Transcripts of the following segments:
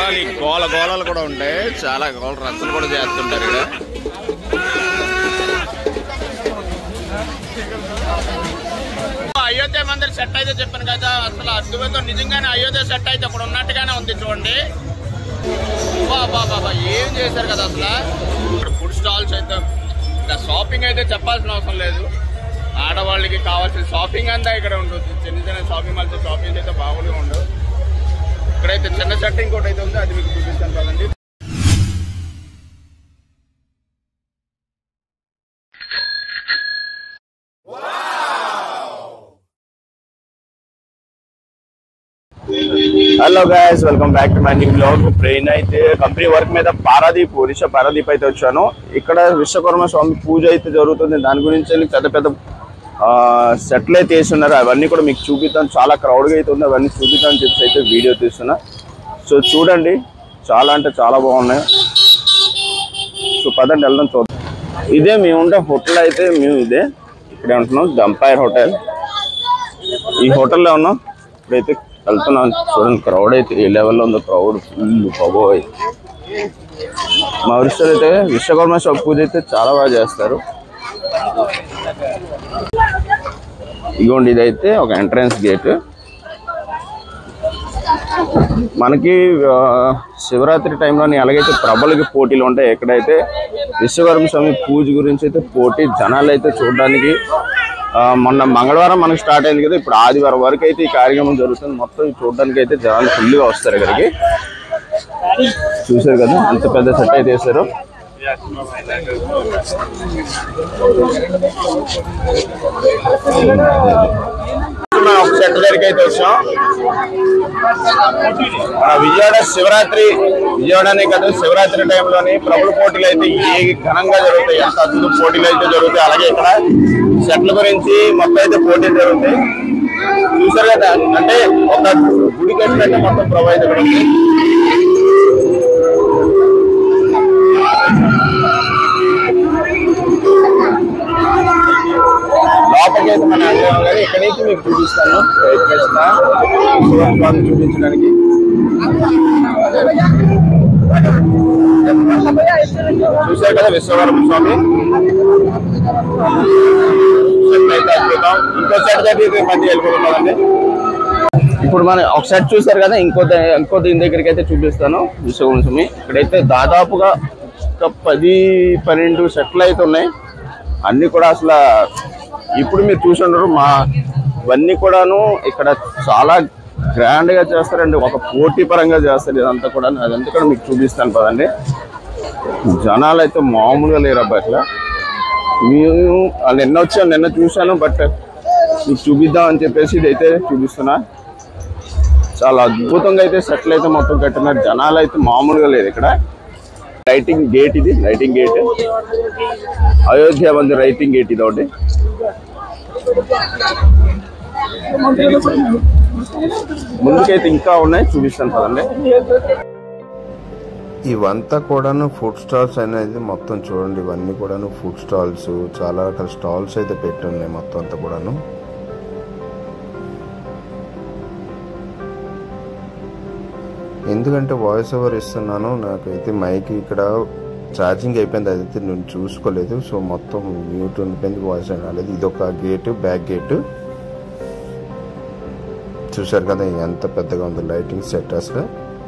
చూడాలి గోల గోళాలు కూడా ఉంటాయి చాలా గోల రచ్చలు కూడా చేస్తుంటారు ఇక్కడ అయోధ్య మందిర్ సెట్ అయితే చెప్పాను కదా అసలు అద్భుతం నిజంగానే అయోధ్య సెట్ అయితే అక్కడ ఉన్నట్టుగానే ఉంది చూడండి బా బా బాబా ఏం చేశారు కదా అసలు ఇక్కడ ఫుడ్ స్టాల్స్ అయితే ఇంకా షాపింగ్ అయితే చెప్పాల్సిన అవసరం లేదు ఆడవాళ్ళకి కావాల్సిన షాపింగ్ అంతా ఇక్కడ ఉంటుంది చిన్న చిన్న షాపింగ్ మాల్స్ షాపింగ్ అయితే బాగుండే ఉండవు ఇక్కడైతే చిన్న సెట్ ఇంకోటి అయితే ఉంది అది మీకు చూపిస్తాను కదండి hello guys welcome back to my new blog train అయితే కంపెనీ వర్క్ మీద పారాదీప్ ఒరిషా పారాదీప్ అయితే వచ్చాను ఇక్కడ విశ్వకర్మ స్వామి పూజ అయితే జరుగుతుంది దాని గురించి వెళ్ళి పెద్ద పెద్ద సెట్లు అయితే వేస్తున్నారు అవన్నీ కూడా మీకు చూపిస్తాను చాలా క్రౌడ్గా అయితే ఉంది అవన్నీ చూపిస్తాను చెప్పి అయితే వీడియో తీస్తున్నా సో చూడండి చాలా అంటే చాలా బాగున్నాయి సో పదండి వెళ్దాం చూద్దాం ఇదే మేము ఉండే హోటల్ అయితే మేము ఇదే ఇక్కడే ఉంటున్నాం దంపైర్ హోటల్ ఈ హోటల్లో ఉన్నాం ఇప్పుడైతే వెళ్తున్నాం చూడండి క్రౌడ్ అయితే ఏ లెవెల్లో ఉందో క్రౌడ్ ఫుల్ బాబోయ్ మా ఒరిస్సాలో అయితే విశ్వకర్మ షాప్ పూజ అయితే చాలా బాగా చేస్తారు ఇగోండి ఇదైతే ఒక ఎంట్రన్స్ గేట్ మనకి ఆ, శివరాత్రి టైంలోని ఎలాగైతే ప్రభలకి పోటీలు ఉంటాయి ఎక్కడైతే విశ్వకర్మ స్వామి పూజ గురించి అయితే పోటీ జనాలు అయితే చూడడానికి ఆ, మొన్న మంగళవారం మనకి స్టార్ట్ అయింది కదా ఇప్పుడు ఆదివారం వరకు అయితే ఈ కార్యక్రమం జరుగుతుంది మొత్తం చూడడానికి అయితే జనాలు ఫుల్గా వస్తారు ఇక్కడికి చూసారు కదా అంత పెద్ద సెట్ అయితే వేసారు మనం ఒక సెట్ దగ్గరికి అయితే వచ్చాం మన విజయవాడ శివరాత్రి విజయవాడనే కాదు శివరాత్రి టైంలోని ప్రభుల పోటీలు అయితే ఏ ఘనంగా జరుగుతాయి ఎంత అద్భుత పోటీలు అయితే జరుగుతాయి అలాగే ఇక్కడ సెట్ల గురించి మొత్తం అయితే పోటీలు జరుగుతాయి చూసారు కదా అంటే ఒక గుడి కట్టినట్టు మొత్తం ప్రొవైడ్ ఇక్కడ ఉంది లోపలికి అయితే మన అనుభవం కానీ ఇక్కడ నుంచి మీకు చూపిస్తాను ప్రయత్నిస్తున్నా శివస్వామిని చూపించడానికి చూశారు కదా విశ్వవరం స్వామి సెట్ అయితే అద్భుతం ఇంకో సెట్ దగ్గర మధ్య వెళ్ళిపోతుందండి ఇప్పుడు మనం ఒక సెట్ చూసారు కదా ఇంకో ద- ఇంకో దీని దగ్గరికి అయితే చూపిస్తాను విశ్వవరం స్వామి ఇక్కడైతే దాదాపుగా ఒక పది పన్నెండు సెట్లు అయితే ఉన్నాయి అన్ని కూడా అసలు ఇప్పుడు మీరు చూసి ఉండరు మా ఇవన్నీ కూడాను ఇక్కడ చాలా గ్రాండ్ గా చేస్తారండి ఒక పోటీ పరంగా చేస్తారు ఇదంతా కూడా అదంతా కూడా మీకు చూపిస్తాను పదండి జనాలు అయితే మామూలుగా లేరు అబ్బా ఇట్లా మేము ఆ నిన్న వచ్చాను నిన్న చూశాను బట్ మీకు చూపిద్దాం అని చెప్పేసి ఇదైతే చూపిస్తున్నా చాలా అద్భుతంగా అయితే సెటిల్ అయితే మొత్తం కట్టినారు జనాలు అయితే మామూలుగా లేదు ఇక్కడ లైటింగ్ గేట్ ఇది లైటింగ్ గేట్ అయోధ్య మంది రైటింగ్ గేట్ ఇది ఒకటి ముందుకైతే ఇంకా ఉన్నాయి చూపిస్తాను పదండి ఇవంతా కూడాను ఫుడ్ స్టాల్స్ అనేది మొత్తం చూడండి ఇవన్నీ కూడాను ఫుడ్ స్టాల్స్ చాలా రకాల స్టాల్స్ అయితే పెట్టి ఉన్నాయి మొత్తం అంతా కూడాను ఎందుకంటే వాయిస్ ఓవర్ ఇస్తున్నాను నాకైతే మైక్ ఇక్కడ ఛార్జింగ్ అయిపోయింది అదైతే నేను చూసుకోలేదు సో మొత్తం మ్యూట్ ఉండిపోయింది వాయిస్ రాలేదు ఇది ఒక గేటు బ్యాక్ గేటు చూశారు కదా ఎంత పెద్దగా ఉంది లైటింగ్ సెట్ అసలు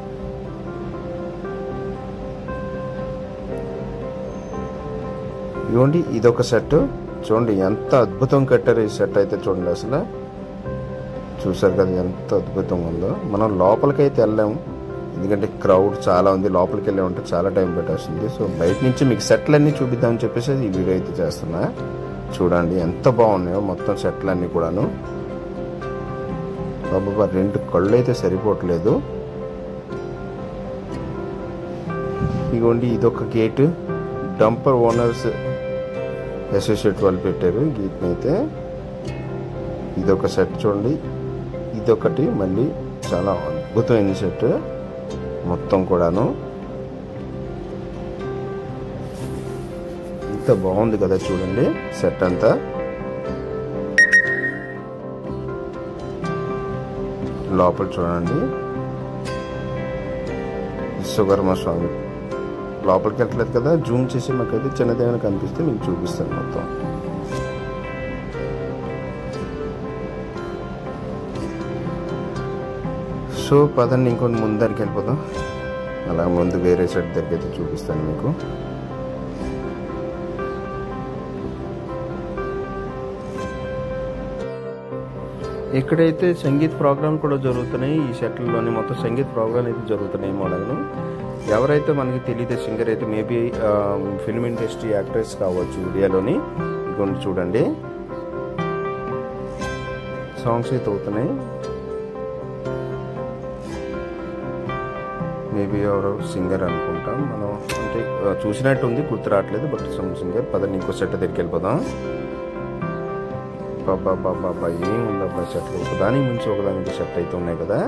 ఇదిగోండి ఇదొక సెట్ చూడండి ఎంత అద్భుతం కట్టారు ఈ సెట్ అయితే చూడండి అసలు చూసారు కదా ఎంత అద్భుతంగా ఉందో మనం లోపలికి అయితే వెళ్ళాము ఎందుకంటే క్రౌడ్ చాలా ఉంది లోపలికి వెళ్ళే ఉంటే చాలా టైం పెట్టేస్తుంది సో బయట నుంచి మీకు సెట్లు అన్నీ చూపిద్దామని చెప్పేసి ఈ వీడియో అయితే చేస్తున్నా చూడండి ఎంత బాగున్నాయో మొత్తం సెట్లు అన్నీ కూడాను బాబా రెండు కళ్ళు అయితే సరిపోవట్లేదు ఇదిగోండి ఇదొక గేటు డంపర్ ఓనర్స్ అసోసియేట్ వాళ్ళు పెట్టారు గీట్ని అయితే ఇదొక సెట్ చూడండి ఇదొకటి మళ్ళీ చాలా అద్భుతమైన సెట్ మొత్తం కూడాను ఇంత బాగుంది కదా చూడండి సెట్ అంతా లోపల చూడండి సుగర్మ స్వామి లోపలికి వెళ్ళట్లేదు కదా జూమ్ చేసి మాకైతే చిన్నదేమైనా కనిపిస్తే మీకు చూపిస్తాను మొత్తం సో పదండి ఇంకొన్ని ముందరికి వెళ్ళిపోదాం అలా ముందు వేరే సైడ్ దగ్గరికి అయితే చూపిస్తాను మీకు ఇక్కడైతే సంగీత్ ప్రోగ్రామ్ కూడా జరుగుతున్నాయి ఈ సెట్లలోని మొత్తం సంగీత్ ప్రోగ్రామ్ అయితే జరుగుతున్నాయి మోడల్ ఎవరైతే మనకి తెలియదు సింగర్ అయితే మేబీ ఫిల్మ్ ఇండస్ట్రీ యాక్ట్రెస్ కావచ్చు ఇండియాలోని ఇదిగోండి చూడండి సాంగ్స్ అయితే అవుతున్నాయి మేబీ ఎవరో సింగర్ అనుకుంటాం మనం అంటే ఆ, చూసినట్టు ఉంది గుర్తు రావట్లేదు బట్ సమ్ సింగర్ పదండి ఇంకో సెట్ దగ్గరికి వెళ్ళిపోదాం బాబా బాబా బాబా ఏం ఉందబ్బా సెట్లు ఒకదాని మించి ఒకదానికి సెట్ అయితే ఉన్నాయి కదా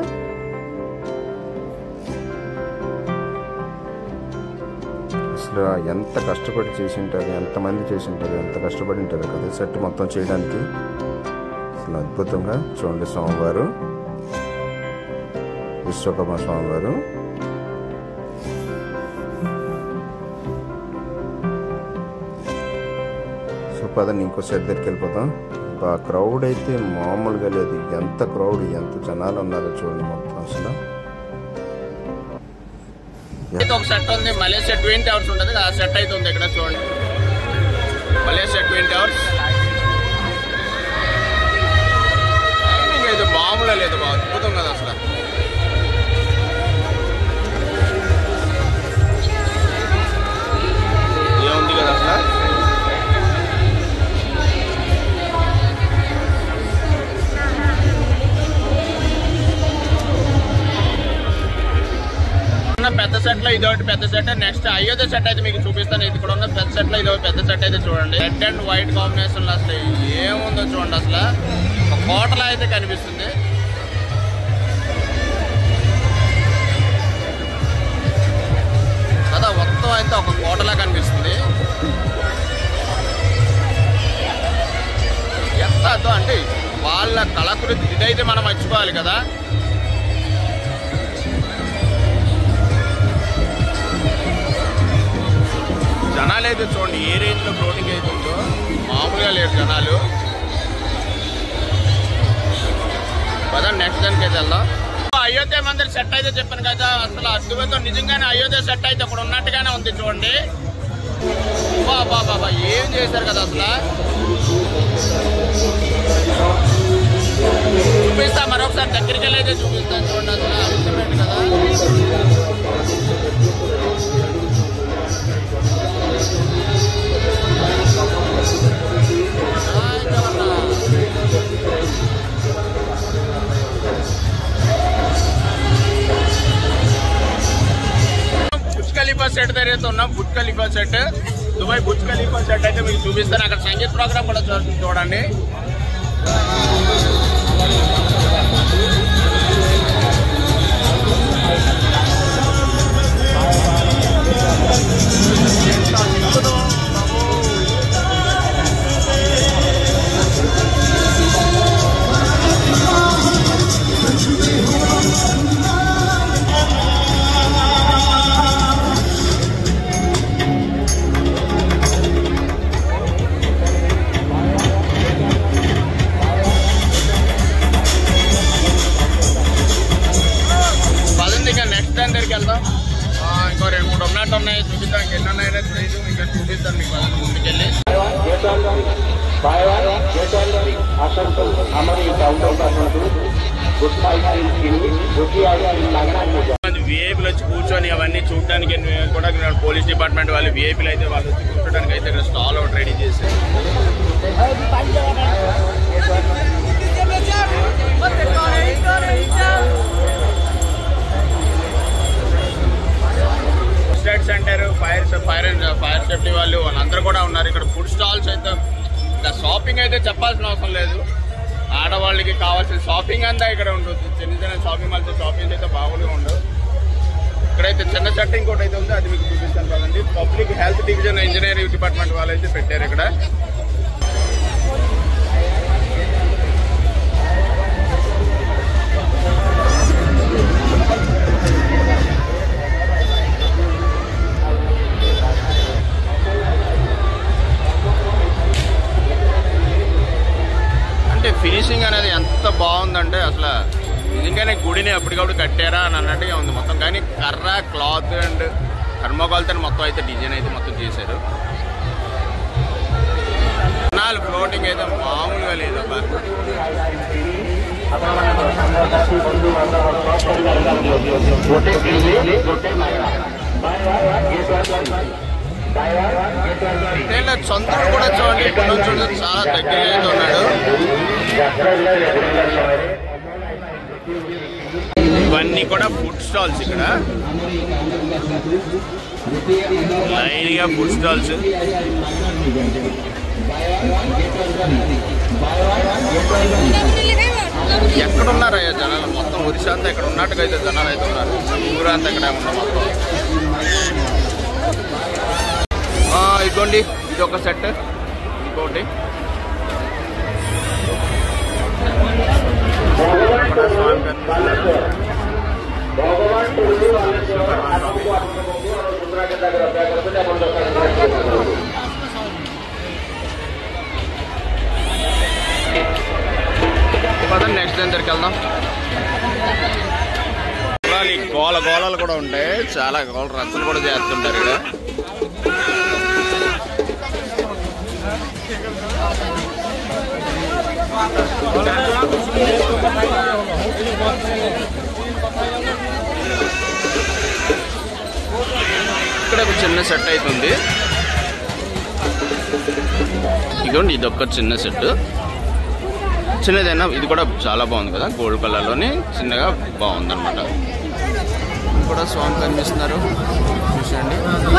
అసలు ఎంత కష్టపడి చేసి ఉంటారు ఎంతమంది చేసి ఉంటారు ఎంత కష్టపడి ఉంటారు కదా సెట్ మొత్తం చేయడానికి అసలు అద్భుతంగా చూడండి స్వామివారు విశ్వకర్మ స్వామివారు సో పదండి ఇంకో సెట్ దగ్గరికి వెళ్ళిపోతాం ఆ క్రౌడ్ అయితే మామూలుగా లేదు ఎంత క్రౌడ్ ఎంత జనాలు ఉన్నారో చూడండి మొత్తం అసలు అయితే ఒక సెట్ ఉంది మలేషియా ట్వంటీ అవర్స్ ఉంటుంది ఆ సెట్ అయితే ఉంది ఇక్కడ చూడండి మలేషియా ట్వంటీ అవర్స్ టైమింగ్ అయితే మామూలుగా లేదు బాగా అద్భుతం కదా అసలు ఏముంది కదా అసలు ఉన్న పెద్ద సెట్ లో ఇదొకటి పెద్ద సెట్ నెక్స్ట్ అయోధ్య సెట్ అయితే మీకు చూపిస్తాను ఇది కూడా ఉన్న పెద్ద సెట్ లో ఇదొకటి పెద్ద సెట్ అయితే చూడండి రెడ్ అండ్ వైట్ కాంబినేషన్ లో అసలు ఏముందో చూడండి అసలు ఒక కోటలో అయితే కనిపిస్తుంది కదా మొత్తం అయితే ఒక కోటలా కనిపిస్తుంది ఎంత అర్థం అంటే వాళ్ళ కళాకృతి ఇదైతే మనం మర్చిపోవాలి కదా జనాలు అయితే చూడండి ఏ రేంజ్ లో ఫ్లోటింగ్ అయితే ఉందో మామూలుగా లేరు జనాలు పదండి నెక్స్ట్ దానికి అయితే వెళ్దాం అయోధ్య మందిర్ సెట్ అయితే చెప్పాను కదా అసలు అద్భుతం నిజంగానే అయోధ్య సెట్ అయితే అక్కడ ఉన్నట్టుగానే ఉంది చూడండి బాబా బాబా ఏం చేశారు కదా అసలు చూపిస్తా మరొకసారి దగ్గరికి వెళ్ళి అయితే చూపిస్తాను చూడండి అసలు అల్టిమేట్ కదా hi Jagannath. Burj Khalifa set దగ్గర అయితే ఉన్నాం Burj Khalifa set Dubai Burj Khalifa set అయితే మీకు చూపిస్తాను అక్కడ సంగీత్ ప్రోగ్రామ్ కూడా చూ- చూడండి పదండి ఇంకా నెక్స్ట్ దాని దగ్గరికి వెళ్దాం ఆ, ఇంకో రెండు మూడు ఉన్నట్టు ఉన్నాయి చూపిద్దాం ఇంకా ఎన్ని ఉన్నాయో తెలియదు ఇంకా చూపిస్తాను మీకు పదండి ముందుకెళ్ళి మంది విఐపీలు వచ్చి కూర్చొని అవన్నీ చూడడానికి కూడా పోలీస్ డిపార్ట్మెంట్ వాళ్ళు విఐపీలు అయితే వాళ్ళు వచ్చి కూర్చోడానికి అయితే ఇక్కడ స్టాల్ ఒకటి రెడీ చేసి state centre fire fire and fire safety వాళ్ళు వాళ్ళందరూ కూడా ఉన్నారు ఇక్కడ ఫుడ్ స్టాల్స్ అయితే ఇంకా షాపింగ్ అయితే చెప్పాల్సిన అవసరం లేదు ఆడవాళ్ళకి కావాల్సిన షాపింగ్ అంతా ఇక్కడ ఉంటుంది చిన్న చిన్న షాపింగ్ మాల్స్ షాపింగ్ అయితే బాగుంగా ఉండవు ఇక్కడైతే చిన్న చెట్టు ఇంకోటి అయితే ఉంది అది మీకు చూపిస్తాను కదండి public health division engineering department వాళ్ళు అయితే పెట్టారు ఇక్కడ గుడిని ఎప్పటికప్పుడు కట్టారా అని అన్నట్టుగా ఉంది మొత్తం కానీ కర్ర క్లాత్ అండ్ థర్మోకాల్తో మొత్తం అయితే డిజైన్ అయితే మొత్తం చేశారు జనాలు ఫ్లోటింగ్ అయితే మామూలుగా లేదు అబ్బా. వీళ్ళ సొంతడు కూడా చూడండి ఇప్పుడు చూడండి చాలా దగ్గర అయితే ఉన్నాడు ఇవన్నీ కూడా ఫుడ్ స్టాల్స్ ఇక్కడ లైన్ గా ఫుడ్ స్టాల్స్ ఎక్కడ ఉన్నారయ్యా జనాలు మొత్తం ఒరిస్సా అంతా ఇక్కడ ఉన్నట్టుగా అయితే జనాలు అయితే ఉన్నారు ఊరంతా ఇక్కడ ఉన్నారు మొత్తం ఆ, ఇదిగోండి ఇది ఒక సెట్ ఇంకోటి ఇక్కడ స్వామి కనిపిస్తున్నారు. పదండి నెక్స్ట్ దాని దగ్గరికి వెళ్దాం చూడాలి, గోల గోళాలు కూడా ఉంటాయి చాలా గోల రచ్చలు కూడా చేస్తుంటారు ఇక్కడ ఇక్కడ ఒక చిన్న సెట్ అవుతుంది ఇదిగోండి ఇది ఒక చిన్న సెట్ చిన్నదైనా ఇది కూడా చాలా బాగుంది కదా గోల్డ్ కలర్లోని చిన్నగా బాగుంది అనమాట కూడా స్వామి కనిపిస్తున్నారు చూసండి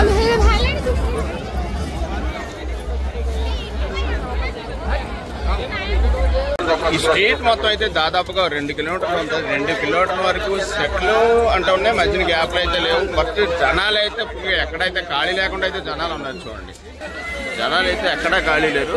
ఈ స్ట్రీట్ మొత్తం అయితే దాదాపుగా రెండు కిలోమీటర్లు ఉంటుంది రెండు కిలోమీటర్ల వరకు సెట్లు అంటూ ఉన్నాయి మధ్యన గ్యాప్లు అయితే లేవు బట్ జనాలు అయితే full గా ఎక్కడైతే ఖాళీ లేకుండా అయితే జనాలు ఉన్నారు చూడండి జనాలు అయితే ఎక్కడా ఖాళీ లేరు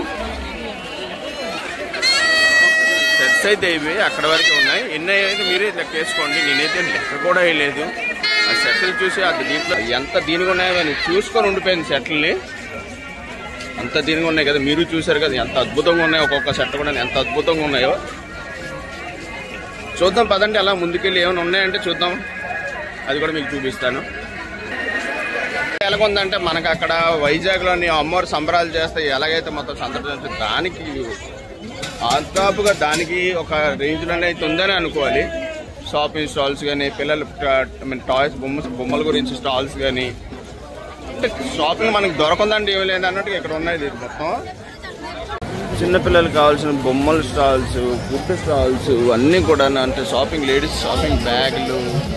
సెట్స్ అయితే ఇవి అక్కడ వరకు ఉన్నాయి ఎన్ని అయితే మీరే లెక్క వేసుకోండి నేనైతే లెక్క కూడా వేయలేదు ఆ సెట్లు చూసి అది దీంట్లో ఎంత దీనిగా ఉన్నాయో అని చూసుకొని ఉండిపోయింది సెట్లని అంత దీనిగా ఉన్నాయి కదా మీరు చూసారు కదా ఎంత అద్భుతంగా ఉన్నాయో ఒక్కొక్క సెట్ కూడా ఎంత అద్భుతంగా ఉన్నాయో చూద్దాం పదండి అలా ముందుకెళ్ళి ఏమైనా ఉన్నాయంటే చూద్దాం అది కూడా మీకు చూపిస్తాను ఎలాగుందంటే మనకు అక్కడ వైజాగ్లోని అమ్మవారు సంబరాలు చేస్తే ఎలాగైతే మొత్తం సందర్శించే దానికి ఆదాపుగా దానికి ఒక రేంజ్లోనే అయితే ఉందని అనుకోవాలి షాపింగ్ స్టాల్స్ కానీ పిల్లలు టాయ్స్ బొమ్మ బొమ్మల గురించి స్టాల్స్ కానీ అంటే షాపింగ్ మనకి దొరకందండి ఏమి లేదు అన్నట్టుగా ఇక్కడ ఉన్నాయి ఇది మొత్తం చిన్నపిల్లలకు కావాల్సిన బొమ్మల స్టాల్స్ ఫుడ్ స్టాల్స్ అన్నీ కూడా అంటే షాపింగ్ లేడీస్ షాపింగ్ బ్యాగులు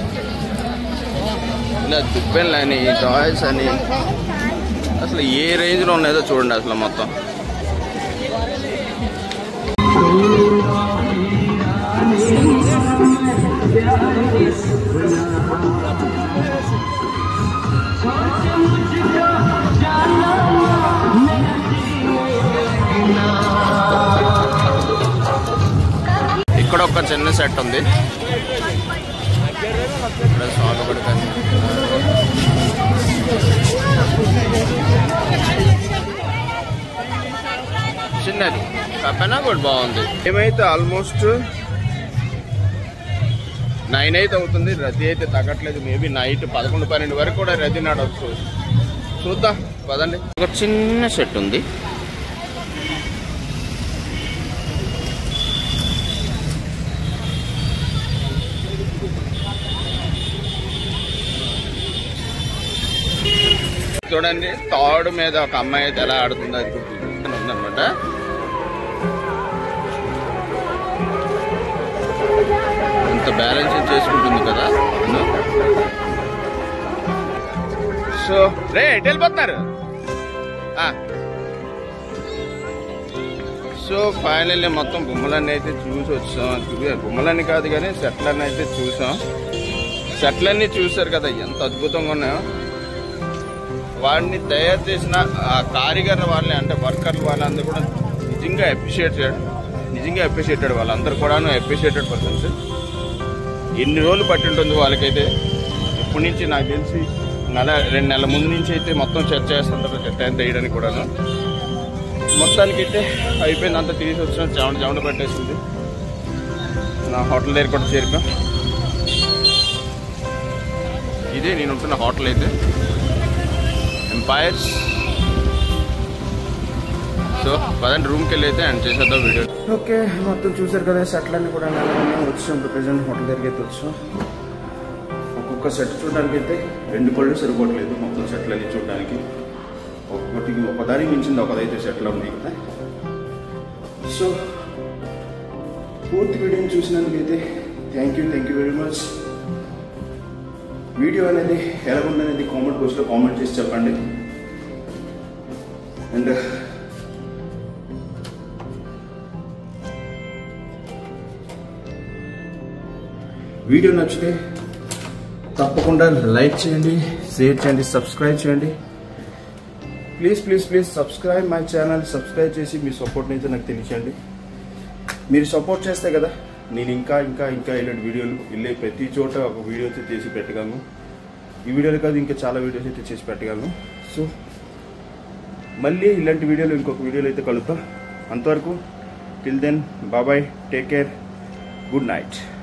ఇలా దుప్పెన్లు అని టాయ్స్ అని అసలు ఏ రేంజ్లో ఉన్నాయో చూడండి అసలు మొత్తం ఇక్కడ ఒక చిన్న సెట్ ఉంది ఇక్కడ స్వామి కూడా కనిపిస్తున్నారు. చిన్నది కప్పనా కూడా బాగుంది ఏమైతే ఆల్మోస్ట్ నైన్ అయితే అవుతుంది రద్దీ అయితే తగ్గట్లేదు మేబీ నైట్ పదకొండు పన్నెండు వరకు కూడా రద్దీ నడవచ్చు చూద్దాం పదండి ఒక చిన్న సెట్ ఉంది చూడండి తాడు మీద ఒక అమ్మాయి అయితే ఎలా ఆడుతుందో అది కూడా చూపిస్తాను ఉందన్నమాట ఇంత బ్యాలెన్స్ చేసుకుంటుంది కదా అవును. సో రే ఎటు వెళ్ళిపోతున్నారు ఆ. సో ఫైనల్లీ మొత్తం బొమ్మలన్నీ అయితే చూసి వచ్చాం చూపి- బొమ్మలన్నీ కాదు కానీ సెట్లన్నీ అయితే చూసాం సెట్లన్నీ చూసారు కదా ఎంత అద్భుతంగా ఉన్నాయో వాడిని తయారు చేసిన ఆ కారిగర్ వాళ్ళని అంటే వర్కర్లు వాళ్ళందరూ కూడా నిజంగా అప్రిషియేటెడ్ నిజంగా అప్రిషియేటెడ్ వాళ్ళందరూ కూడాను అప్రిషియేటెడ్ పర్సన్స్ ఎన్ని రోజులు పట్టి ఉంటుంది వాళ్ళకైతే ఇప్పటి నుంచి నాకు తెలిసి నెల రెండు నెలల ముందు నుంచి అయితే మొత్తం చర్చ చేస్తుంటారు చెత్త ఎంత వేయడానికి కూడాను మొత్తానికి అయితే అయిపోయింది అంతా తీసి వచ్చిన చెమట చెమట పట్టేసింది నా హోటల్ దగ్గర కూడా చేరిపాం ఇదే నేను ఉంటున్న హోటల్ అయితే ఎంపైర్స్ సో పదండి రూమ్కి వెళ్ళి అయితే అండ్ చేసేద్దాం వీడియో ఓకే మొత్తం చూసారు కదా సెట్లన్నీ కూడా నెలకొని వచ్చాం ప్రజెంట్ హోటల్ దగ్గరికి అయితే వచ్చాం ఒక్కొక్క సెట్ చూడడానికి అయితే రెండు కళ్ళు సరిపోవట్లేదు మొత్తం సెట్లు అన్ని చూడడానికి ఒక్కొక్కటికి ఒకదానికి మించింది ఒకదైతే సెట్లు ఉన్నాయి కదా సో పూర్తి వీడియోని చూసినందుకైతే thank you thank you very much video అనేది ఎలా ఉందనేది కామెంట్ బాక్స్లో కామెంట్ చేసి చెప్పండి అండ్ వీడియో నచ్చితే తప్పకుండా లైక్ చేయండి షేర్ చేయండి సబ్స్క్రైబ్ చేయండి please please please subscribe my channel subscribe చేసి మీ సపోర్ట్ అయితే నాకు తెలియచేయండి మీరు సపోర్ట్ చేస్తే కదా నేను ఇంకా ఇంకా ఇంకా ఇలాంటి వీడియోలు వెళ్ళే ప్రతి చోట ఒక వీడియో అయితే చేసి పెట్టగలను ఈ వీడియోలు కాదు ఇంకా చాలా వీడియోస్ అయితే చేసి పెట్టగలను సో మళ్ళీ ఇలాంటి వీడియోలు ఇంకొక వీడియోలో అయితే కలుద్దాం అంతవరకు till then bye bye take care good night